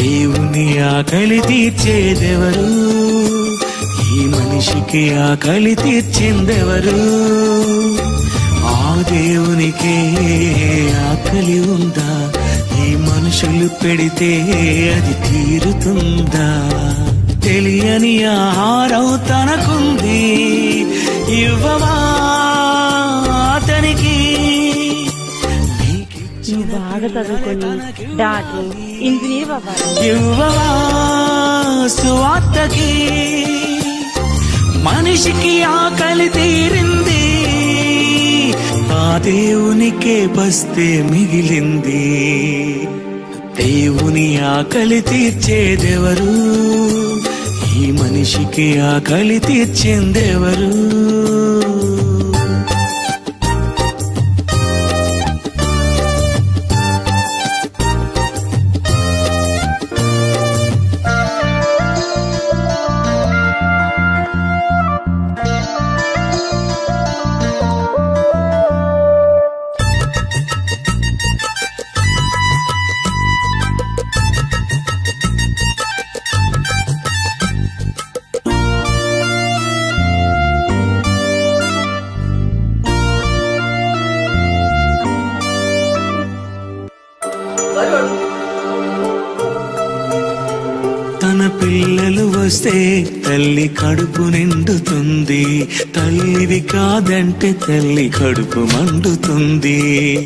దేవుని ఆకలి తీర్చేదెవరు ఈ మనిషికి ఆకలి తీర్చిందెవరు ఆ దేవునికే ఆకలి ఉందా ఈ మనుషులు పెడితే అది తీరుతుందా తెలియని ఆహారం తనకుంది ఇవ్వవా అతనికి నువ్వు బాగా చదువుకొని డాక్టర్ ఇంజనీర్ అవ్వాలి ఇవ్వవా సువార్తకి మనిషికి ఆకలి తీరింది ఆ దేవునికే బస్తే మిగిలింది దేవుని ఆకలి తీర్చేదెవరు ఈ మనిషికి ఆకలి తీర్చిందెవరు తన పిల్లలు వస్తే తల్లి కడుపు నిండుతుంది తల్లివి కాదంటే తల్లి కడుపు మండుతుంది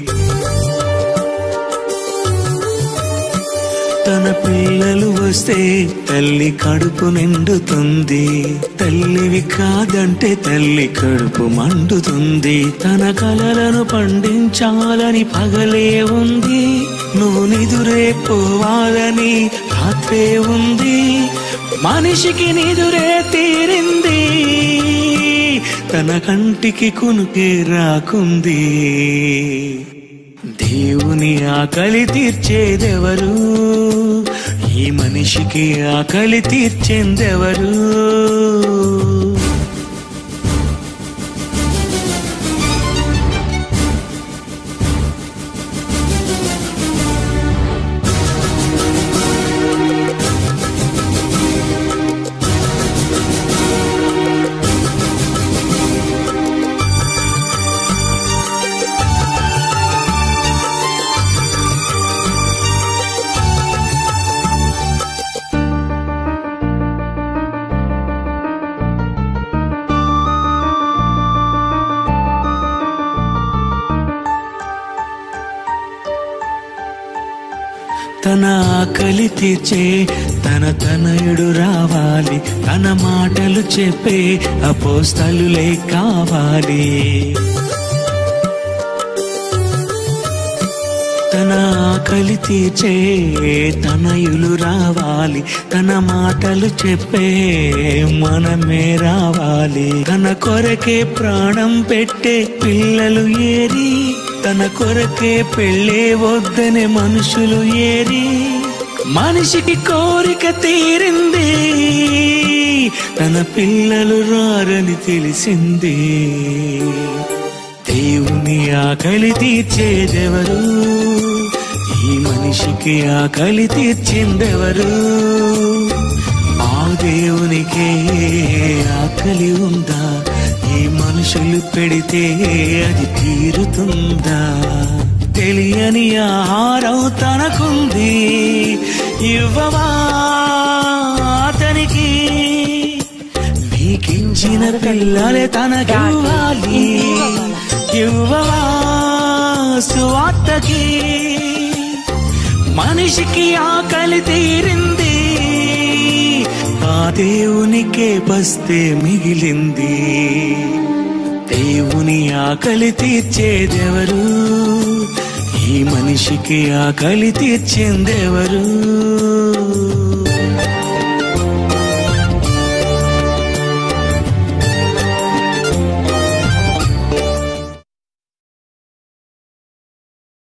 తన పిల్లలు వస్తే తల్లి కడుపు నిండుతుంది తల్లివి కాదంటే తల్లి కడుపు మండుతుంది తన కలలను పండించాలని పగలే ఉంది నువ్వు నిదురే పోవాలని రాత్రే ఉంది మనిషికి నిదురే తీరింది తన కంటికి కునుకే రాకుంది దేవుని ఆకలి తీర్చేదెవరు ఈ మనిషికి ఆకలి తీర్చేందెవరు తన ఆకలి తీర్చే తన తనయుడు రావాలి తన మాటలు చెప్పే అపోస్తలులే కావాలి తన ఆకలి తీర్చే తనయులు రావాలి తన మాటలు చెప్పే మనమే రావాలి తన కొరకే ప్రాణం పెట్టే పిల్లలు ఏరి తన కొరకే పెళ్ళే వద్దనే మనుషులు ఏరి మనిషికి కోరిక తీరింది తన పిల్లలు రారని తెలిసింది దేవుని ఆకలి తీర్చేదెవరు ఈ మనిషికి ఆకలి తీర్చిందెవరు ఆ దేవునికే ఆకలి ఉందా ఈ మనుషులు పెడితే అది తీరుతుందా తెలియని ఆహారం తనకుంది ఇవ్వవా అతనికి నీకించిన పిల్లలే తనకివ్వాలి ఇవ్వవా సువార్తకి మనిషికి ఆకలి తీరింది ఆ దేవునికే బస్తే మిగిలింది దేవుని ఆకలి తీర్చేదెవరు ఈ మనిషికి ఆకలి తీర్చిందెవరు